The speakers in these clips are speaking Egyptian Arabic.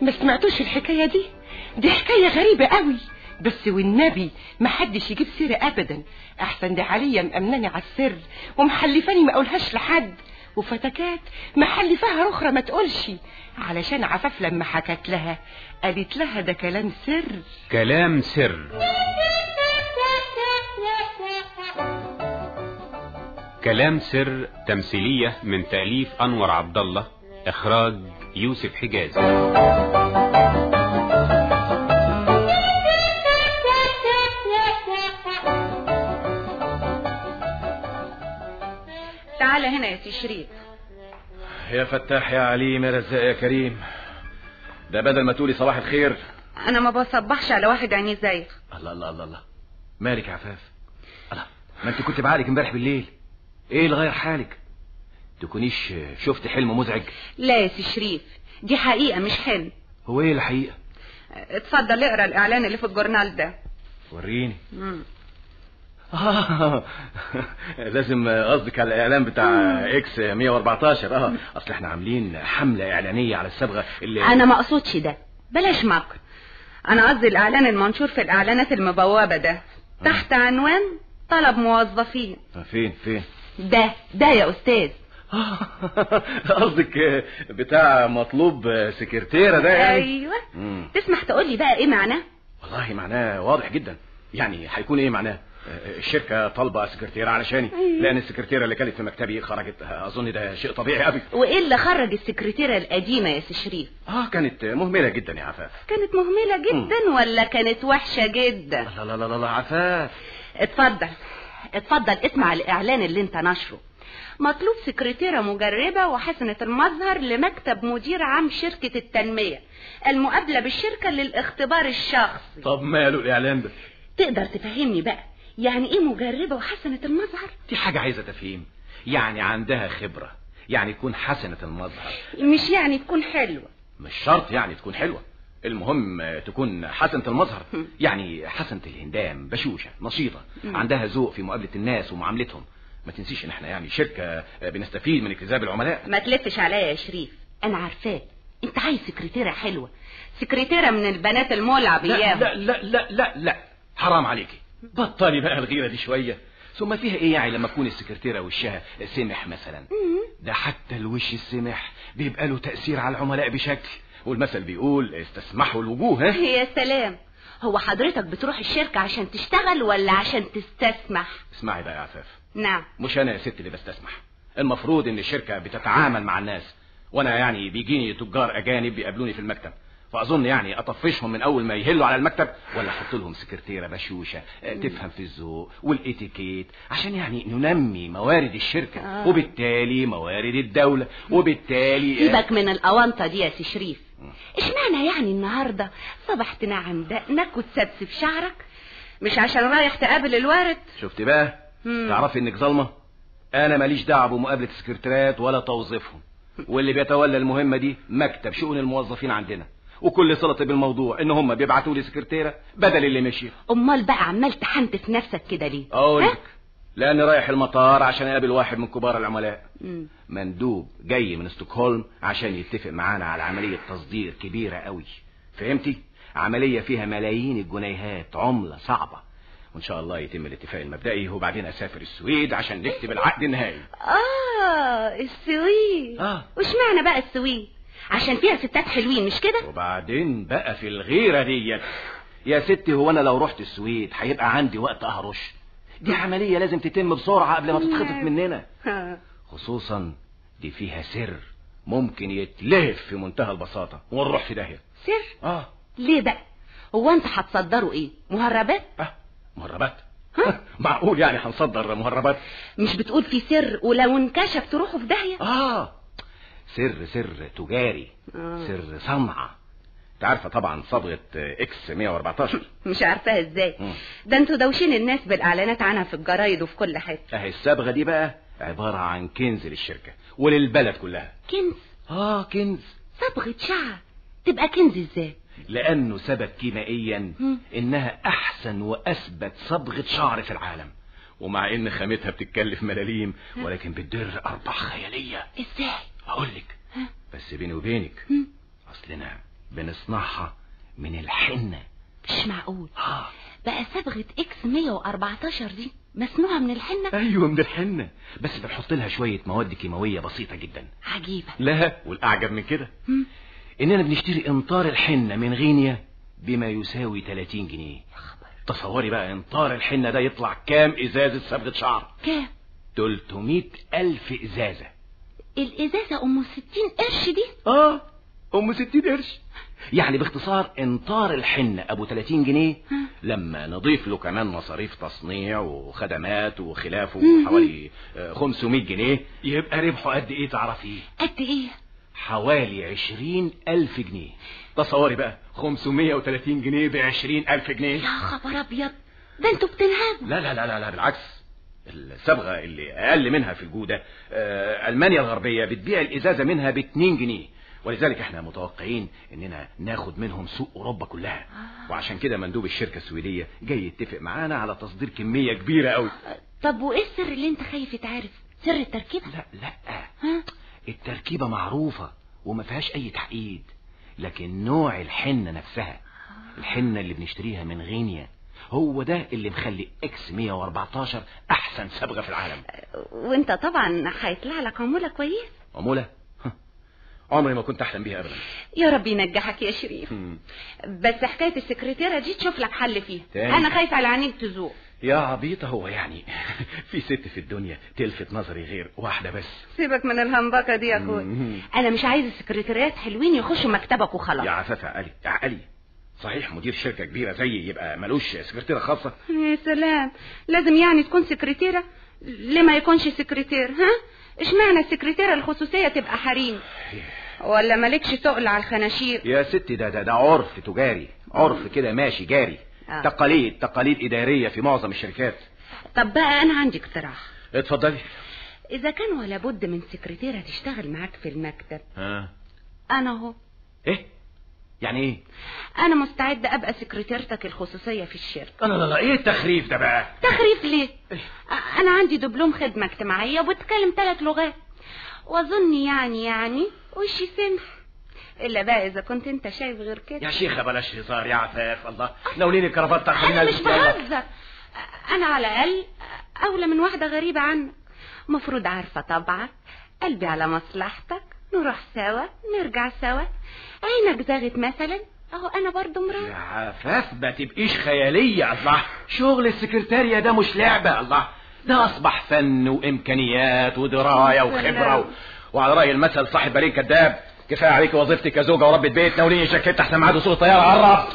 ما سمعتوش الحكاية دي دي حكاية غريبة قوي بس والنبي ما حدش يجيب سيرة ابدا احسن دي عليا مأمناني على السر ومحلفاني ما اقولهاش لحد وفتكات محلفاها اخرى ما تقولش علشان عفاف لما حكت لها قالت لها ده كلام سر كلام سر كلام سر تمثيلية من تأليف أنور عبد الله إخراج يوسف حجازي تعالى هنا يا سي شريف يا فتاح يا عليم يا رزاق يا كريم ده بدل ما تقولي صباح الخير انا ما بصبحش على واحد عينيه زيك الله الله الله الله مالك يا عفاف الله ما انت كنت بعقلك امبارح بالليل ايه اللي غير حالك تكونيش شفت حلم مزعج لا يا سي شريف دي حقيقة مش حلم هو ايه الحقيقه اتفضل اقرا الاعلان اللي في الجورنال ده وريني مم. آه لازم قصدك على الاعلان بتاع اكس 114 اه اصل احنا عاملين حمله اعلانيه على الصبغه اللي انا ما اقصدش ده بلاش مكر انا قصدي الاعلان المنشور في الاعلانات المبوابة ده تحت عنوان طلب موظفين فين فين ده ده يا استاذ قصدك بتاع مطلوب سكرتيره ده يعني ايوه مم. تسمح تقول لي بقى ايه معناه والله معناه واضح جدا يعني هيكون ايه معناه الشركة طالبة سكرتيرة علشاني لأن السكرتيرة اللي كانت في مكتبي خرجت أظن ده شيء طبيعي قوي وايه اللي خرج السكرتيرة القديمة يا سي شريف آه كانت مهملة جدا يا عفاف كانت مهملة جدا ولا كانت وحشة جدا لا لا لا لا, لا عفاف اتفضل اتفضل اسمع الاعلان اللي انت نشره مطلوب سكرتيرة مجربة وحسنة المظهر لمكتب مدير عام شركة التنمية المقابلة بالشركة للاختبار الشخصي طب ماله الإعلان ده تقدر تفهمني بقى يعني ايه مجربة وحسنة المظهر دي حاجة عايزة تفهيم يعني عندها خبرة يعني تكون حسنة المظهر مش يعني تكون حلوة مش شرط يعني تكون حلوة المهم تكون حسنة المظهر يعني حسنة الهندام بشوشة نشيطة عندها ذوق في مقابلة الناس ومعاملتهم ما تنسيش ان احنا يعني شركة بنستفيد من اكتساب العملاء ما تلفش عليا يا شريف انا عارفاك انت عايز سكرتيرة حلوة سكرتيرة من البنات المولع لا بياهم لا لا لا لا لا حرام عليكي بطلي بقى الغيرة دي شوية ثم فيها ايه يعني لما تكون السكرتيرة وشها سمح مثلا ده حتى الوش السمح بيبقى له تأثير على العملاء بشكل والمثل بيقول استسمحوا الوجوه ها يا سلام هو حضرتك بتروح الشركة عشان تشتغل ولا عشان تستسمح اسمعي بقى يا عفاف نعم مش انا يا ست اللي بستسمح المفروض ان الشركة بتتعامل مع الناس وانا يعني بيجيني تجار اجانب بيقابلوني في المكتب فاظن يعني اطفشهم من اول ما يهلوا على المكتب ولا احط لهم سكرتيره بشوشه آه، تفهم في الذوق والاتيكيت عشان يعني ننمي موارد الشركه آه. وبالتالي موارد الدوله وبالتالي سيبك من الاونطه دي يا سي شريف اشمعنى يعني النهارده صبح تنعم دقنك وتسبسب شعرك مش عشان رايح تقابل الوارد شفت بقى مم. تعرفي انك ظالمه انا ماليش دعوه بمقابله السكرتيرات ولا توظيفهم واللي بيتولى المهمه دي مكتب شؤون الموظفين عندنا وكل صلتي بالموضوع ان هم بيبعتوا لي سكرتيره بدل اللي مشي امال بقى عمال تحنتف نفسك كده ليه اقول ها؟ لك لاني رايح المطار عشان اقابل واحد من كبار العملاء مم. مندوب جاي من ستوكهولم عشان يتفق معانا على عمليه تصدير كبيره قوي فهمتي عمليه فيها ملايين الجنيهات عمله صعبه وان شاء الله يتم الاتفاق المبدئي وبعدين اسافر السويد عشان نكتب العقد النهائي اه السويد آه. واشمعنى بقى السويد عشان فيها ستات حلوين مش كده وبعدين بقى في الغيرة ديت يا ستي هو انا لو رحت السويد هيبقى عندي وقت اهرش دي عملية لازم تتم بسرعة قبل ما تتخطف مننا ها. خصوصا دي فيها سر ممكن يتلهف في منتهى البساطة ونروح في داهية سر اه ليه بقى هو انت هتصدروا ايه مهربات اه مهربات معقول يعني هنصدر مهربات مش بتقول في سر ولو انكشف تروحوا في داهيه اه سر سر تجاري آه. سر صنعة انت عارفة طبعا صبغة اكس 114 مش عارفاها ازاي مم. ده انتوا دوشين الناس بالاعلانات عنها في الجرايد وفي كل حته اهي الصبغة دي بقى عبارة عن كنز للشركة وللبلد كلها كنز اه كنز صبغه شعر تبقى كنز ازاي لانه ثبت كيميائيا مم. انها احسن واثبت صبغة شعر في العالم ومع ان خامتها بتتكلف ملاليم ولكن بتدر ارباح خيالية ازاي اقول لك ها؟ بس بيني وبينك مم. اصلنا بنصنعها من الحنة مش معقول آه. بقى صبغة اكس 114 دي مصنوعة من الحنة ايوه من الحنة بس بنحط لها شوية مواد كيماوية بسيطة جدا عجيبة لا والاعجب من كده هم؟ اننا بنشتري امطار الحنة من غينيا بما يساوي 30 جنيه يا خبر تصوري بقى امطار الحنة ده يطلع كام ازازة صبغة شعر كام 300 الف ازازة الازازة ام 60 قرش دي اه ام 60 قرش يعني باختصار امطار الحنة ابو 30 جنيه ها. لما نضيف له كمان مصاريف تصنيع وخدمات وخلافه مم. حوالي آه، 500 جنيه يبقى ربحه قد ايه تعرفيه قد ايه حوالي 20 الف جنيه تصوري بقى 530 جنيه ب 20 الف جنيه يا خبر ابيض ده انتوا بتنهبوا لا لا لا لا, لا بالعكس الصبغة اللي أقل منها في الجودة آه، ألمانيا الغربية بتبيع الإزازة منها ب 2 جنيه ولذلك احنا متوقعين اننا ناخد منهم سوق اوروبا كلها وعشان كده مندوب الشركة السويدية جاي يتفق معانا على تصدير كمية كبيرة قوي طب وايه السر اللي انت خايف يتعرف سر التركيبة لا لا ها التركيبة معروفة وما فيهاش اي تعقيد لكن نوع الحنة نفسها الحنة اللي بنشتريها من غينيا هو ده اللي مخلي اكس 114 احسن صبغة في العالم وانت طبعا هيطلع لك عمولة كويس عمولة عمري ما كنت احلم بيها ابدا يا رب ينجحك يا شريف هم. بس حكاية السكرتيرة دي تشوف لك حل فيها تاني. انا خايفة على عينيك تزوق يا عبيطة هو يعني في ست في الدنيا تلفت نظري غير واحدة بس سيبك من الهمبكة دي يا اخوي مم. انا مش عايز السكرتيرات حلوين يخشوا مكتبك وخلاص يا عفافة علي يا علي صحيح مدير شركة كبيرة زيي يبقى ملوش سكرتيرة خاصة يا سلام لازم يعني تكون سكرتيرة ليه ما يكونش سكرتير ها اشمعنى السكرتيرة الخصوصية تبقى حريم ولا مالكش تقل على الخناشير يا ستي ده ده ده عرف تجاري عرف كده ماشي جاري آه. تقاليد تقاليد إدارية في معظم الشركات طب بقى انا عندي اقتراح اتفضلي اذا كان ولا بد من سكرتيرة تشتغل معاك في المكتب ها انا اهو ايه يعني ايه انا مستعدة ابقى سكرتيرتك الخصوصية في الشركة لا لا لا ايه التخريف ده بقى تخريف ليه أ- انا عندي دبلوم خدمة اجتماعية وبتكلم ثلاث لغات واظن يعني يعني وشي سمح الا بقى اذا كنت انت شايف غير كده يا شيخة بلاش هزار يا عفاف الله ناوليني الكرافات انا مش بهزر انا على الاقل اولى من واحدة غريبة عنك مفروض عارفة طبعك قلبي على مصلحتك نروح سوا نرجع سوا عينك زاغت مثلا اهو انا برضو يا مرات عفاف ما تبقيش خيالية الله شغل السكرتارية ده مش لعبة الله ده أصبح فن وإمكانيات ودراية وخبرة و... وعلى رأي المثل صاحب بالين كذاب كفاية عليك وظيفتك كزوجة وربة بيت ناوليني شكيت أحسن ميعاد وصول الطيارة قرب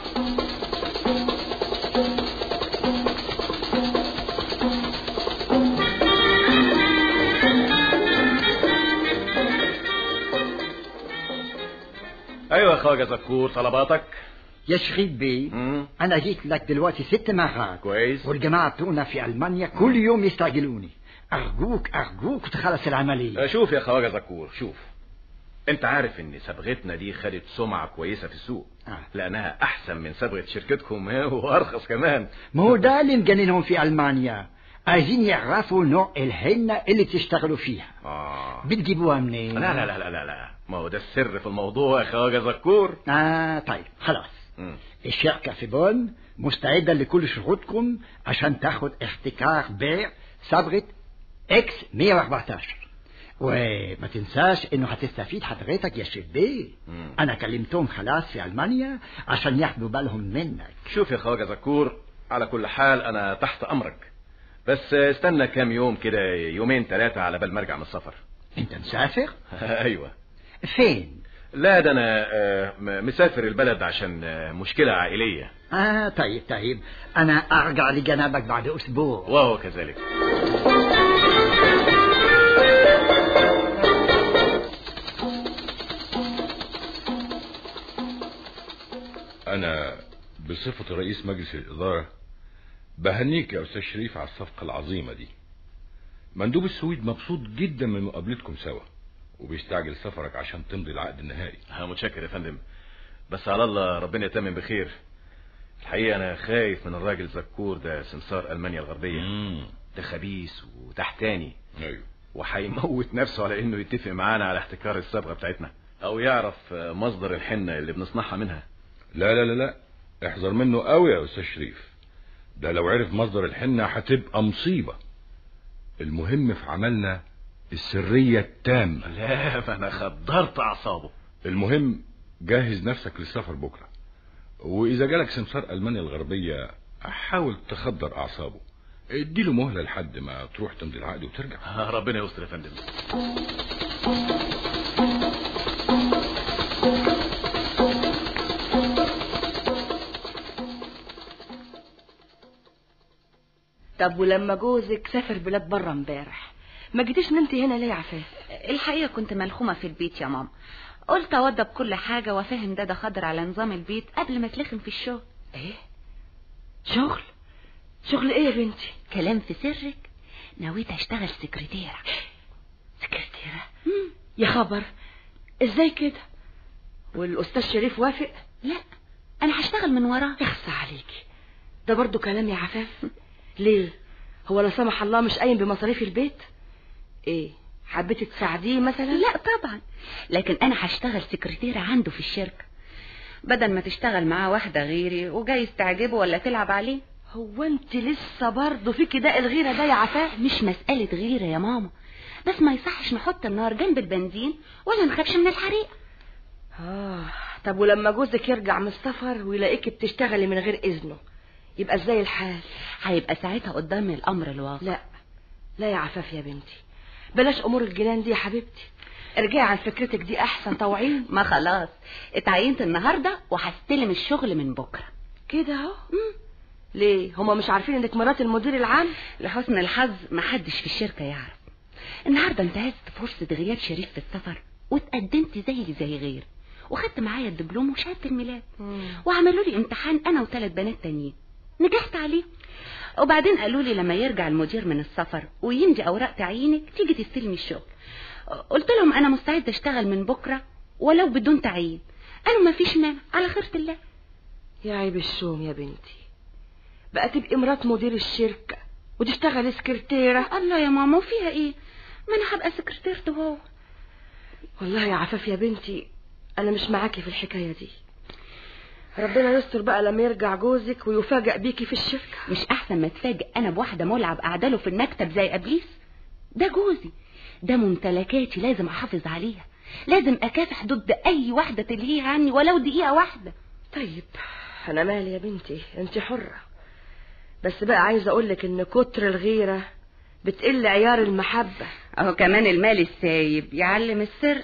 أيوة يا خواجة زكور طلباتك يا شريف بيه مم. انا جيت لك دلوقتي ست مرات كويس والجماعة بتوعنا في المانيا كل يوم يستعجلوني ارجوك ارجوك تخلص العملية شوف يا خواجة زكور شوف انت عارف ان صبغتنا دي خدت سمعة كويسة في السوق آه. لانها احسن من صبغة شركتكم وارخص كمان ما هو ده اللي مجننهم في المانيا عايزين يعرفوا نوع الهنة اللي تشتغلوا فيها آه. بتجيبوها منين لا لا لا لا لا لا ما هو ده السر في الموضوع يا خواجة زكور اه طيب خلاص مم. الشركة في بون مستعدة لكل شروطكم عشان تاخد احتكار بيع صبغة اكس 114 وما تنساش انه هتستفيد حضرتك يا شيخ بيه مم. انا كلمتهم خلاص في المانيا عشان ياخدوا بالهم منك شوف يا خواجة زكور على كل حال انا تحت امرك بس استنى كام يوم كده يومين ثلاثة على بال ما ارجع من السفر انت مسافر ايوه فين لا ده انا آه، م- مسافر البلد عشان آه، مشكلة عائلية اه طيب طيب انا ارجع لجنابك بعد اسبوع وهو كذلك أنا بصفة رئيس مجلس الإدارة بهنيك يا أستاذ شريف على الصفقة العظيمة دي مندوب السويد مبسوط جدا من مقابلتكم سوا وبيستعجل سفرك عشان تمضي العقد النهائي ها متشكر يا فندم بس على الله ربنا يتمم بخير الحقيقة أنا خايف من الراجل زكور ده سمسار ألمانيا الغربية مم. ده خبيث وتحتاني أيوه وهيموت نفسه على إنه يتفق معانا على احتكار الصبغة بتاعتنا او يعرف مصدر الحنة اللي بنصنعها منها لا لا لا لا احذر منه قوي يا استاذ شريف ده لو عرف مصدر الحنة هتبقى مصيبة المهم في عملنا السرية التامة لا ما انا خدرت اعصابه المهم جهز نفسك للسفر بكرة واذا جالك سمسار المانيا الغربية حاول تخدر اعصابه اديله مهلة لحد ما تروح تمضي العقد وترجع ربنا يستر يا فندم طب ولما جوزك سافر بلاد بره امبارح ما جيتيش نمتي هنا ليه يا عفاف الحقيقة كنت ملخومة في البيت يا ماما قلت اوضب كل حاجة وافهم دادا خضر على نظام البيت قبل ما اتلخم في الشغل ايه شغل شغل ايه يا بنتي كلام في سرك نويت اشتغل سكرتيرة سكرتيرة يا خبر ازاي كده والاستاذ شريف وافق لا انا هشتغل من وراه اخصى عليكي ده برضو كلام يا عفاف ليه هو لا سمح الله مش قايم بمصاريف البيت ايه حبيتي تساعديه مثلا لا طبعا لكن انا هشتغل سكرتيرة عنده في الشركة بدل ما تشتغل معاه واحدة غيري وجايز تعجبه ولا تلعب عليه هو انت لسه برضه فيكي ده الغيرة ده يا عفاف مش مسألة غيرة يا ماما بس ما يصحش نحط النار جنب البنزين ولا نخافش من الحريق اه طب ولما جوزك يرجع من السفر ويلاقيكي بتشتغلي من غير اذنه يبقى ازاي الحال هيبقى ساعتها قدامي الامر الواقع لا لا يا عفاف يا بنتي بلاش امور الجنان دي يا حبيبتي ارجعي عن فكرتك دي احسن طوعين ما خلاص اتعينت النهارده وهستلم الشغل من بكره كده اهو ليه هما مش عارفين انك مرات المدير العام لحسن الحظ ما حدش في الشركه يعرف النهارده انتهزت فرصه غياب شريف في السفر واتقدمت زي زي غير وخدت معايا الدبلوم وشهاده الميلاد وعملوا لي امتحان انا وثلاث بنات تانيين نجحت عليه وبعدين قالوا لي لما يرجع المدير من السفر ويمضي اوراق تعيينك تيجي تستلمي الشغل قلت لهم انا مستعده اشتغل من بكره ولو بدون تعيين قالوا ما فيش مانع على خيرة الله يا عيب الشوم يا بنتي بقى تبقي مرات مدير الشركة وتشتغلي سكرتيرة الله يا ماما وفيها ايه ما انا هبقى سكرتيرته هو والله يا عفاف يا بنتي انا مش معاكي في الحكاية دي ربنا يستر بقى لما يرجع جوزك ويفاجئ بيكي في الشركة مش احسن ما اتفاجئ انا بواحده ملعب قاعده له في المكتب زي ابليس ده جوزي ده ممتلكاتي لازم احافظ عليها لازم اكافح ضد اي واحده تلهيها عني ولو دقيقه واحده طيب انا مالي يا بنتي انت حرة بس بقى عايزة اقولك ان كتر الغيرة بتقل عيار المحبة اهو كمان المال السايب يعلم السر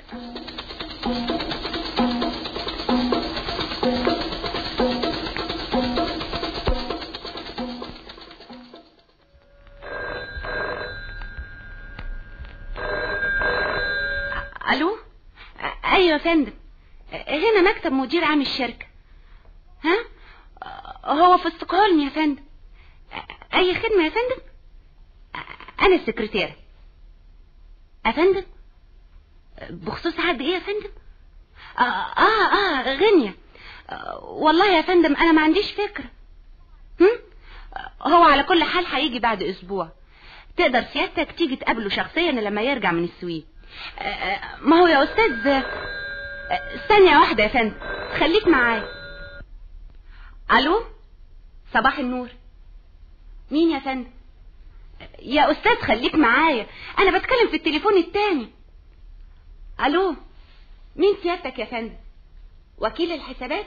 الو ايوه يا فندم هنا مكتب مدير عام الشركه ها هو في استقالم يا فندم اي خدمه يا فندم انا السكرتيره يا فندم بخصوص عقد ايه يا فندم اه اه, آه غنية آه والله يا فندم انا ما عنديش فكرة هم؟ هو على كل حال هيجي بعد اسبوع تقدر سيادتك تيجي تقابله شخصيا لما يرجع من السويد آه آه ما هو يا استاذ آه ثانية واحدة يا فندم خليك معايا الو صباح النور مين يا فندم يا استاذ خليك معايا انا بتكلم في التليفون التاني الو مين سيادتك يا فندم وكيل الحسابات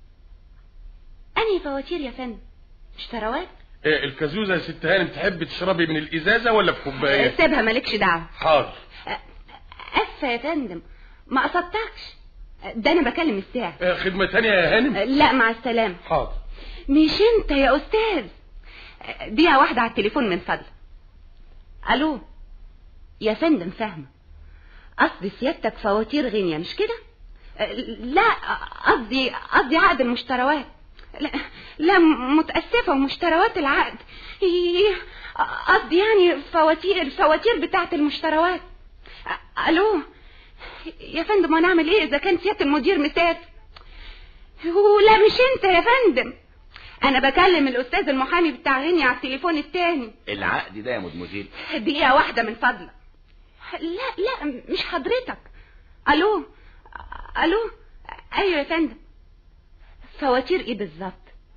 انهي فواتير يا فندم اشتروات إيه الكازوزة يا ست هانم تحب تشربي من الإزازة ولا في كوباية؟ سيبها مالكش دعوة حاضر اسفة يا فندم ما قصدتكش ده انا بكلم الساعة إيه خدمة تانية يا هانم؟ لا مع السلامة حاضر مش انت يا استاذ دقيقة واحدة على التليفون من فضلك الو يا فندم فاهمة قصدي سيادتك فواتير غنية مش كده لا قصدي قصدي عقد المشتروات لا, لا متأسفة ومشتروات العقد قصدي يعني فواتير الفواتير بتاعة المشتروات الو يا فندم انا اعمل ايه اذا كان سيادة المدير مسافر لا مش انت يا فندم انا بكلم الاستاذ المحامي بتاع غني على التليفون التاني العقد ده يا مدموزيل دقيقة واحدة من فضلك لا لا مش حضرتك الو الو ايوه يا فندم فواتير ايه بالظبط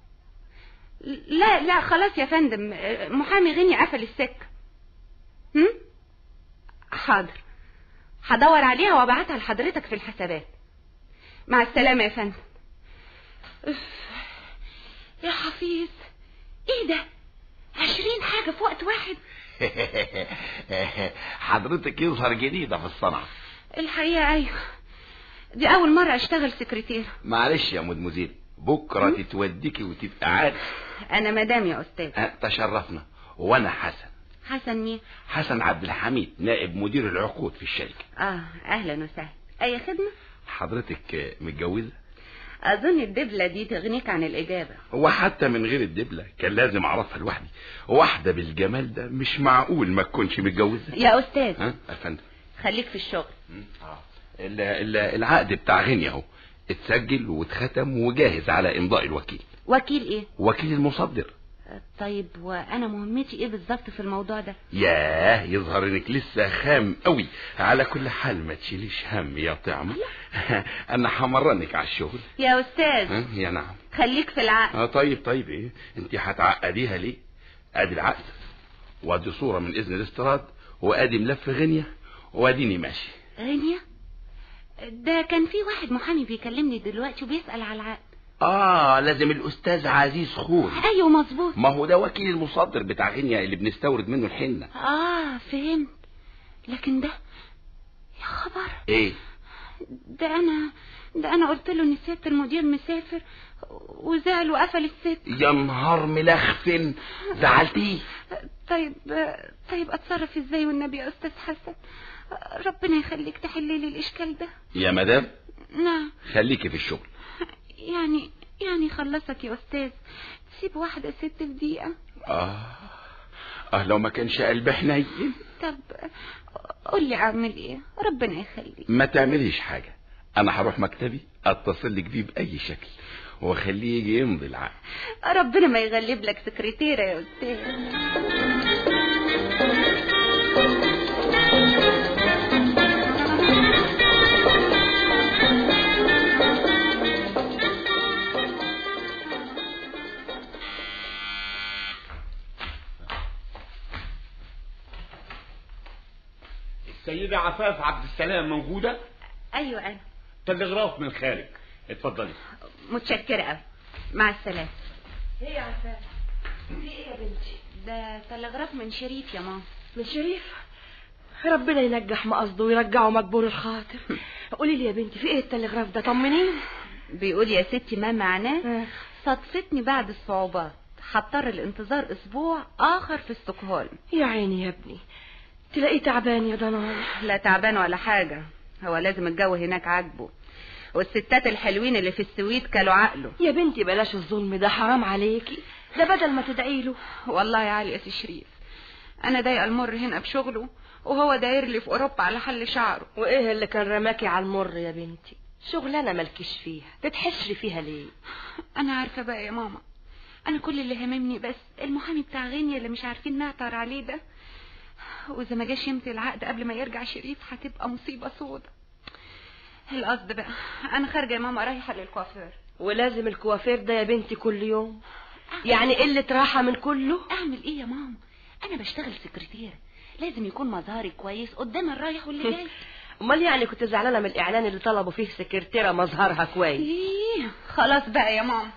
لا لا خلاص يا فندم محامي غني قفل السكه هم حاضر هدور عليها وابعتها لحضرتك في الحسابات مع السلامه يا فندم أف. يا حفيظ ايه ده عشرين حاجه في وقت واحد حضرتك يظهر جديدة في الصنعة الحقيقه ايوه دي اول مره اشتغل سكرتير معلش يا مدمزيل بكرة تتوديكي وتبقى عارف انا مدام يا استاذ أه، تشرفنا وانا حسن حسن مين حسن عبد الحميد نائب مدير العقود في الشركة اه اهلا وسهلا اي خدمه حضرتك آه، متجوزة اظن الدبله دي تغنيك عن الاجابه وحتى من غير الدبلة كان لازم اعرفها لوحدي واحدة بالجمال ده مش معقول ما تكونش متجوزة يا استاذ ها يا فندم خليك في الشغل ال- ال- العقد بتاع غني اهو اتسجل واتختم وجاهز على امضاء الوكيل وكيل ايه وكيل المصدر طيب وانا مهمتي ايه بالظبط في الموضوع ده ياه يظهر انك لسه خام قوي على كل حال ما تشيليش هم يا طعمة انا همرنك على الشغل يا استاذ ها يا نعم خليك في العقل اه طيب طيب ايه انت هتعقديها ليه ادي العقد وادي صورة من اذن الاستيراد وادي ملف غنية واديني ماشي غنية ده كان في واحد محامي بيكلمني دلوقتي وبيسأل على العقد اه لازم الاستاذ عزيز خون ايوه مظبوط ما هو ده وكيل المصدر بتاع غينيا اللي بنستورد منه الحنة اه فهمت لكن ده يا خبر ايه ده انا ده انا قلت له ان سياده المدير مسافر وزعل وقفل الست يا نهار ملخفن زعلتيه طيب طيب اتصرف ازاي والنبي يا استاذ حسن ربنا يخليك تحل لي الاشكال ده يا مدام نعم خليكي في الشغل يعني يعني خلصك يا استاذ تسيب واحده ست في دقيقه اه اه لو ما كانش قلبي حنين طب قول لي اعمل ايه ربنا يخليك ما تعمليش حاجة انا هروح مكتبي اتصل لك بيه باي شكل واخليه يجي يمضي العقد ربنا ما يغلب لك سكرتيره يا استاذ السيدة عفاف عبد السلام موجودة ايوه انا تلغراف من الخارج اتفضلي متشكره قوي مع السلامه ايه يا عفاف في ايه يا بنتي ده تلغراف من شريف يا ماما من شريف ربنا ينجح مقصده ويرجعه مجبور الخاطر قولي لي يا بنتي في ايه التلغراف ده طمنيني بيقول يا ستي ما معناه آه. صدفتني بعد الصعوبات هضطر الانتظار اسبوع اخر في ستوكهولم يا عيني يا ابني تلاقيه تعبان يا ضنايا لا تعبان ولا حاجه هو لازم الجو هناك عاجبه والستات الحلوين اللي في السويد كلوا عقله يا بنتي بلاش الظلم ده حرام عليكي ده بدل ما تدعي له والله يا علي يا سي شريف انا ضايقه المر هنا بشغله وهو داير لي في اوروبا على حل شعره وايه اللي كان رماكي على المر يا بنتي شغلانه مالكيش فيها تتحشري فيها ليه انا عارفه بقى يا ماما انا كل اللي هاممني بس المحامي بتاع غينيا اللي مش عارفين نعثر عليه ده واذا ما جاش يمضي العقد قبل ما يرجع شريف هتبقى مصيبه سودا القصد بقى انا خارجه يا ماما رايحه للكوافير ولازم الكوافير ده يا بنتي كل يوم يعني قله راحه من كله اعمل ايه يا ماما انا بشتغل سكرتيره لازم يكون مظهري كويس قدام الرايح واللي جاي امال يعني كنت زعلانه من الاعلان اللي طلبوا فيه سكرتيره مظهرها كويس ايه خلاص بقى يا ماما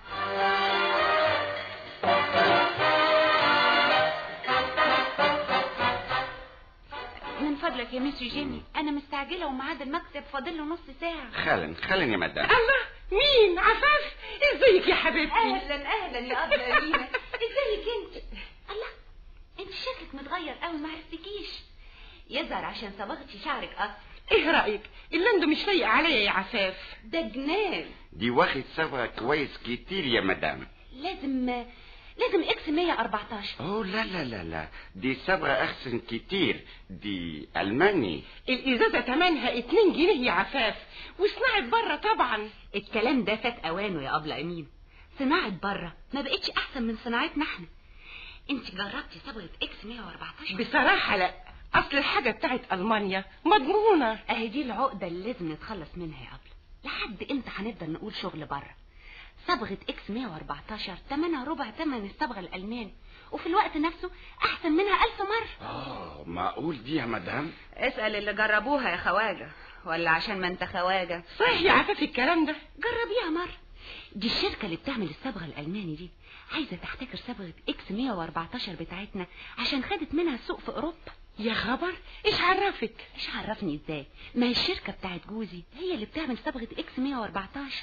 من فضلك يا ميسي جيمي انا مستعجله وميعاد المكتب فاضل له نص ساعه خالا خالا يا مدام الله مين عفاف ازيك يا حبيبتي اهلا اهلا يا ابله امينه ازيك انت الله انت شكلك متغير قوي ما عرفتكيش يظهر عشان صبغتي شعرك اصلا ايه رايك اللندو مش لايق عليا يا عفاف ده جنان دي واخد صبغة كويس كتير يا مدام لازم لازم اكس 114 اوه لا لا لا لا دي صبغة احسن كتير دي الماني الازازه تمنها 2 جنيه يا عفاف وصناعه بره طبعا الكلام ده فات اوانه يا ابله امين صناعه بره ما بقتش احسن من صناعتنا احنا انت جربتي صبغه اكس 114 بصراحه لا اصل الحاجه بتاعت المانيا مضمونه اهي دي العقده اللي لازم نتخلص منها يا ابله لحد امتى هنفضل نقول شغل بره صبغة اكس 114 تمنها ربع تمن الصبغة الألماني وفي الوقت نفسه أحسن منها ألف مرة اه معقول دي يا مدام اسأل اللي جربوها يا خواجة ولا عشان ما انت خواجة صحيح يا عفاف الكلام ده جربيها مرة دي الشركة اللي بتعمل الصبغة الألماني دي عايزة تحتكر صبغة اكس 114 بتاعتنا عشان خدت منها السوق في أوروبا يا خبر ايش عرفك ايش عرفني ازاي ما هي الشركة بتاعت جوزي هي اللي بتعمل صبغة اكس 114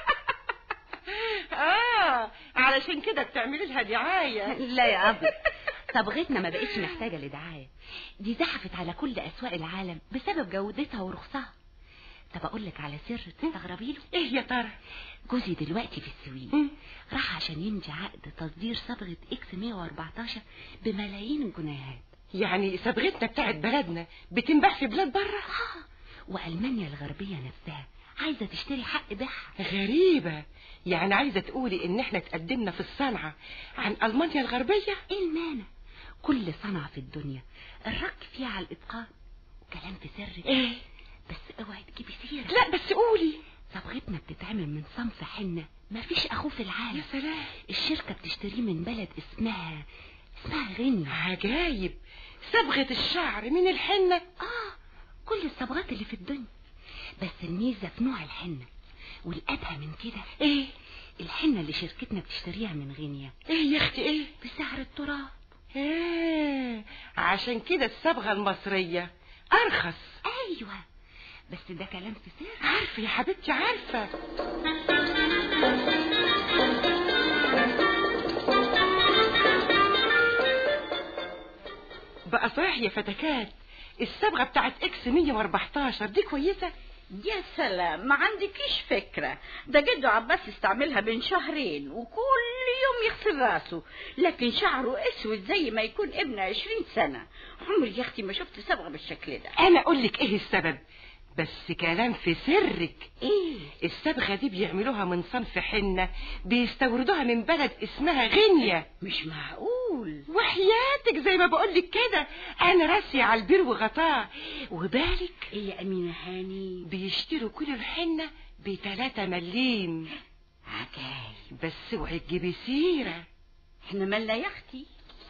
اه علشان كده بتعملي لها دعايه لا يا أبي صبغتنا ما بقتش محتاجة لدعاية دي زحفت على كل أسواق العالم بسبب جودتها ورخصها طب أقول لك على سر تستغربي له ايه يا ترى جوزي دلوقتي في السويد مم. راح عشان يمضي عقد تصدير صبغة اكس 114 بملايين الجنيهات يعني صبغتنا بتاعت بلدنا بتنباع في بلاد بره آه وألمانيا الغربية نفسها عايزة تشتري حق بيعها غريبة يعني عايزة تقولي ان احنا تقدمنا في الصنعة عن ألمانيا الغربية ايه المانع كل صنعة في الدنيا الرك فيها على الإتقان كلام في سر ايه بس اوعي تجيبي سيرة لا بس قولي صبغتنا بتتعمل من صنف حنة مفيش أخوه في العالم يا سلام الشركة بتشتريه من بلد اسمها اسمها غينيا عجايب صبغة الشعر من الحنة اه كل الصبغات اللي في الدنيا بس الميزة في نوع الحنة والأبهى من كده ايه الحنة اللي شركتنا بتشتريها من غينيا ايه يا اختي ايه بسعر التراب ايه عشان كده الصبغة المصرية ارخص ايوه بس ده كلام في سر عارفة يا حبيبتي عارفة بقى صحيح يا فتكات الصبغة بتاعت اكس 114 دي كويسة يا سلام ما عندكيش فكرة ده جده عباس استعملها بين شهرين وكل يوم يغسل راسه لكن شعره اسود زي ما يكون ابن عشرين سنة عمري يا اختي ما شفت صبغة بالشكل ده انا اقول لك ايه السبب بس كلام في سرك ايه الصبغة دي بيعملوها من صنف حنة بيستوردوها من بلد اسمها غينيا مش معقول وحياتك زي ما بقولك كده انا راسي على البير وغطاه وبالك ايه يا امينة هاني بيشتروا كل الحنة بتلاتة مليم عجايب بس اوعي تجيبي سيرة احنا مالنا يا اختي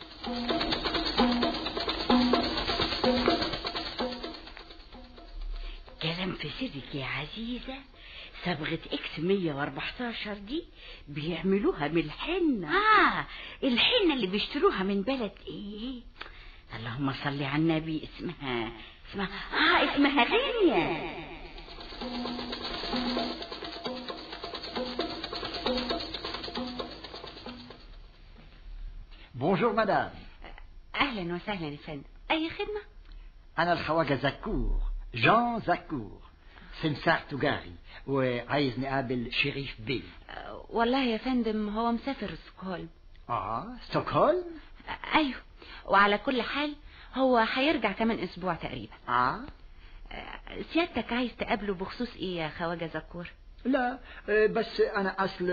كلام في سيدك يا عزيزة صبغة اكس 114 دي بيعملوها من الحنة اه الحنة اللي بيشتروها من بلد ايه اللهم صل على النبي اسمها اسمها اه اسمها غينيا بونجور مدام اهلا وسهلا يا فندم اي خدمة أنا الخواجة زكور جان زكور سمسار تجاري وعايزني أقابل شريف بي أه، والله يا فندم هو مسافر ستوكهولم آه ستوكهولم أه، ايوه وعلى كل حال هو هيرجع كمان اسبوع تقريبا آه أه، سيادتك عايز تقابله بخصوص ايه يا خواجة زكور لا آه، بس أنا أصل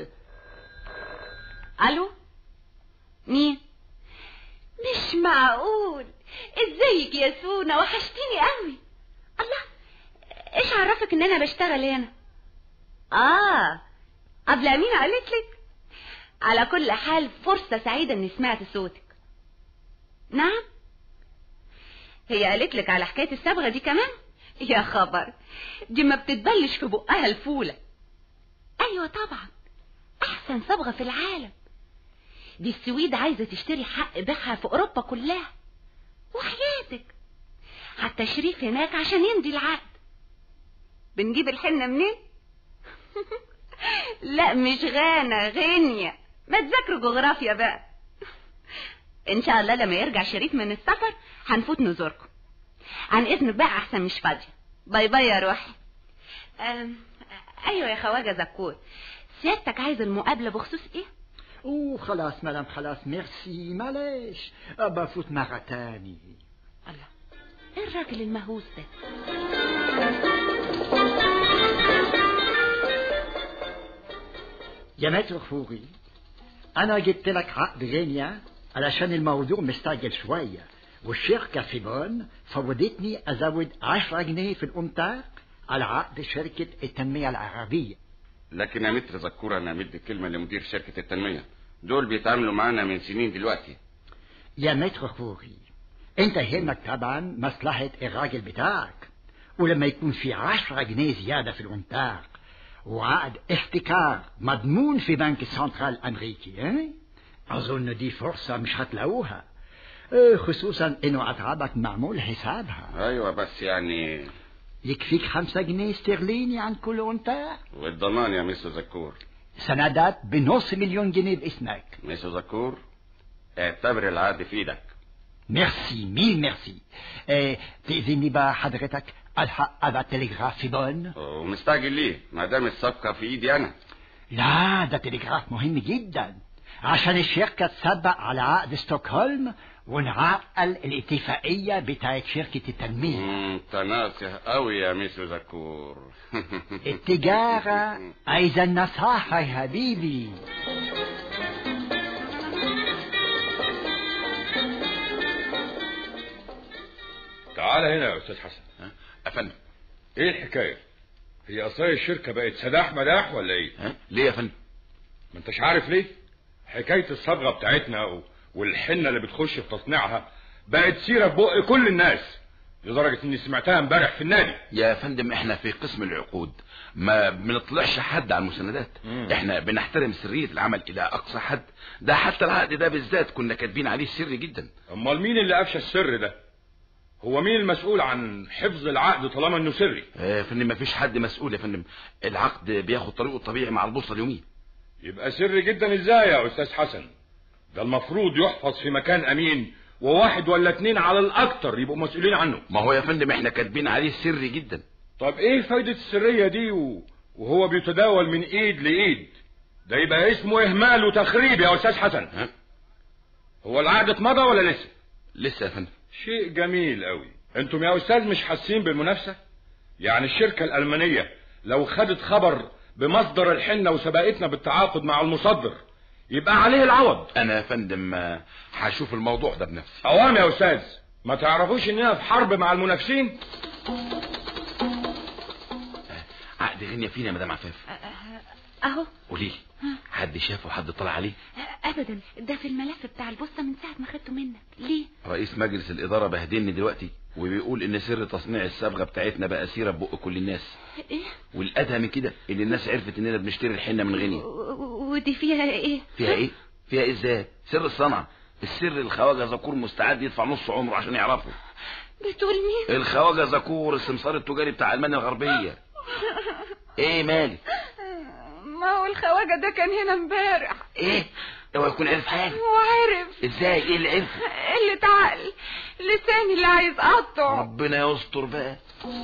الو مين مش معقول ازيك يا سونا وحشتيني قوي الله ايش عرفك ان انا بشتغل هنا اه قبل امينه قالت لك على كل حال فرصة سعيدة اني سمعت صوتك نعم هي قالت لك على حكاية الصبغة دي كمان يا خبر دي ما بتتبلش في بقها الفولة ايوه طبعا احسن صبغة في العالم دي السويد عايزة تشتري حق بيعها في اوروبا كلها وحياتك حتى شريف هناك عشان يمضي العقد بنجيب الحنة منين لا مش غانا غينيا ما تذاكروا جغرافيا بقى ان شاء الله لما يرجع شريف من السفر هنفوت نزوركم عن اذنك بقى احسن مش فاضيه باي باي يا روحي أم... ايوه يا خواجه زكور سيادتك عايز المقابله بخصوص ايه أوه خلاص مدام خلاص ميرسي معلش بفوت مرة تاني الله ايه الراجل المهووس ده يا متر فوري أنا جبت لك عقد غينيا علشان الموضوع مستعجل شوية والشركة في بون فوضتني أزود عشرة جنيه في الأمتار على عقد شركة التنمية العربية لكن يا متر ذكور انا مدي كلمه لمدير شركه التنميه دول بيتعاملوا معانا من سنين دلوقتي يا متر خوري انت يهمك طبعا مصلحة الراجل بتاعك ولما يكون في عشرة جنيه زيادة في الانتاج وعقد احتكار مضمون في بنك السنترال الامريكي اه؟ اظن دي فرصة مش هتلاقوها اه، خصوصا انه اتعابك معمول حسابها ايوه بس يعني يكفيك خمسة جنيه استرليني عن كل انتاج والضمان يا مستر ذكور سندات بنص مليون جنيه باسمك مستر ذكور اعتبر العقد في ايدك ميرسي ميل ميرسي اه تأذني بقى حضرتك الحق ابعت تلغراف في بون ومستعجل ليه ما دام الصفقه في ايدي انا لا ده تلغراف مهم جدا عشان الشركة تسبق على عقد ستوكهولم ونعقل الاتفاقية بتاعت شركة التنمية انت ناصح قوي يا مستر ذكور التجارة عايزة النصاحة يا حبيبي تعال هنا يا استاذ حسن افندم ايه الحكايه هي اصلا الشركه بقت سداح مداح ولا ايه ها ليه يا فندم ما انتش عارف ليه حكايه الصبغه بتاعتنا و... والحنه اللي بتخش في تصنيعها بقت سيره بق كل الناس لدرجه اني سمعتها امبارح في النادي يا فندم احنا في قسم العقود ما بنطلعش حد على المسندات مم. احنا بنحترم سرية العمل الى اقصى حد ده حتى العقد ده بالذات كنا كاتبين عليه سري جدا امال مين اللي افشى السر ده هو مين المسؤول عن حفظ العقد طالما انه سري يا فندم ما فيش حد مسؤول يا فندم العقد بياخد طريقه الطبيعي مع البوصله اليوميه يبقى سري جدا ازاي يا استاذ حسن ده المفروض يحفظ في مكان امين وواحد ولا اتنين على الاكتر يبقوا مسؤولين عنه ما هو يا فندم احنا كاتبين عليه سري جدا طب ايه فايدة السرية دي و... وهو بيتداول من ايد لايد ده يبقى اسمه اهمال وتخريب يا استاذ حسن ها هو العقد اتمضى ولا لسه لسه يا فندم شيء جميل قوي انتم يا استاذ مش حاسين بالمنافسة يعني الشركة الالمانية لو خدت خبر بمصدر الحنة وسبقتنا بالتعاقد مع المصدر يبقى عليه العوض انا يا فندم آه، هشوف الموضوع ده بنفسي اوام يا استاذ ما تعرفوش اننا في حرب مع المنافسين عقد غنية فينا يا مدام عفاف اهو قولي لي حد شافه حد طلع عليه ابدا ده في الملف بتاع البوسطه من ساعه ما خدته منك ليه رئيس مجلس الإدارة بهدلني دلوقتي وبيقول إن سر تصنيع الصبغة بتاعتنا بقى سيرة ببق كل الناس ايه والأدهى من كده إن الناس عرفت إننا بنشتري الحنة من غينيا و- و- ودي فيها ايه فيها إيه؟ فيها إيه إزاي؟ سر الصنعة السر الخواجة ذكور مستعد يدفع نص عمره عشان يعرفه بتقول مين الخواجة ذكور السمسار التجاري بتاع ألمانيا الغربية إيه مالك؟ ما هو الخواجه ده كان هنا امبارح إيه؟ اوعى يكون عرف حاجة وعرف إزاي؟ إيه اللي عرفه؟ قلة عقل لساني اللي عايز اقطعه ربنا يستر بقى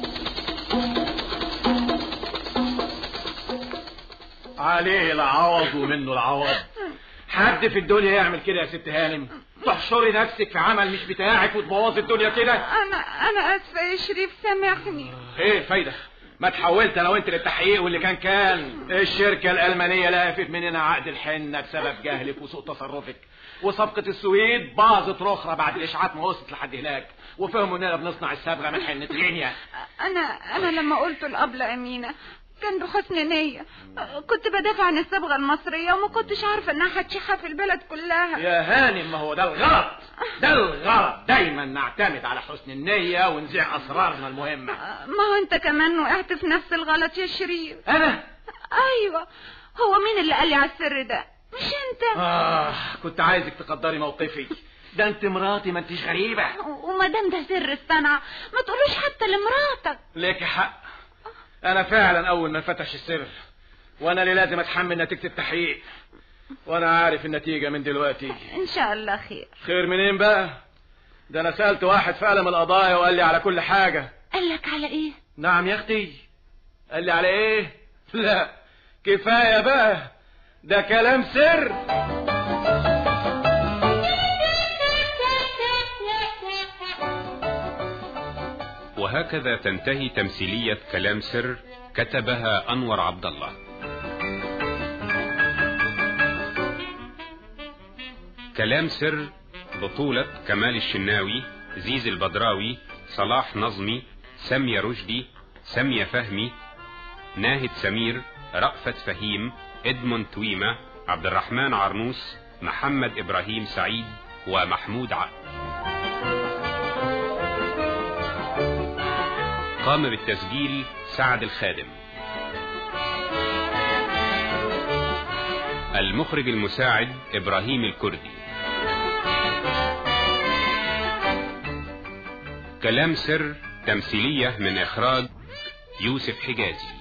عليه العوض ومنه العوض حد في الدنيا يعمل كده يا ست هانم تحشري نفسك في عمل مش بتاعك وتبوظي الدنيا كده انا انا اسفه يا شريف سامحني ايه الفايده ما تحولت انا وانت للتحقيق واللي كان كان الشركة الألمانية لافت مننا عقد الحنة بسبب جهلك وسوء تصرفك وصفقة السويد باظت رخرة بعد الإشعاعات ما وصلت لحد هناك وفهموا إننا بنصنع الصبغة من حنة غينيا انا انا لما قلت الابله امينه كان بحسن نية كنت بدافع عن الصبغة المصرية وما كنتش عارفة انها هتشيحها في البلد كلها يا هانم ما هو ده الغلط ده الغلط دايما نعتمد على حسن النية ونذيع أسرارنا المهمة ما هو انت كمان وقعت في نفس الغلط يا شريف أنا ايوه هو مين اللي قال لي على السر ده مش انت آه كنت عايزك تقدري موقفي ده انت مراتي ما انتش غريبة وما دام ده سر الصنعة ما تقولوش حتى لمراتك ليك حق انا فعلا اول ما فتش السر وانا اللي لازم اتحمل نتيجة التحقيق وانا عارف النتيجة من دلوقتي ان شاء الله خير خير منين بقى ده انا سألت واحد في قلم القضايا وقال لي على كل حاجة قال لك على ايه نعم يا اختي قال لي على ايه لا كفاية بقى ده كلام سر وهكذا تنتهي تمثيلية كلام سر كتبها أنور عبد الله كلام سر بطولة كمال الشناوي زيز البدراوي صلاح نظمي سامية رشدي سامية فهمي ناهد سمير رأفت فهيم ادموند تويمة عبد الرحمن عرنوس محمد إبراهيم سعيد ومحمود عقل قام بالتسجيل سعد الخادم المخرج المساعد إبراهيم الكردي كلام سر تمثيلية من إخراج يوسف حجازي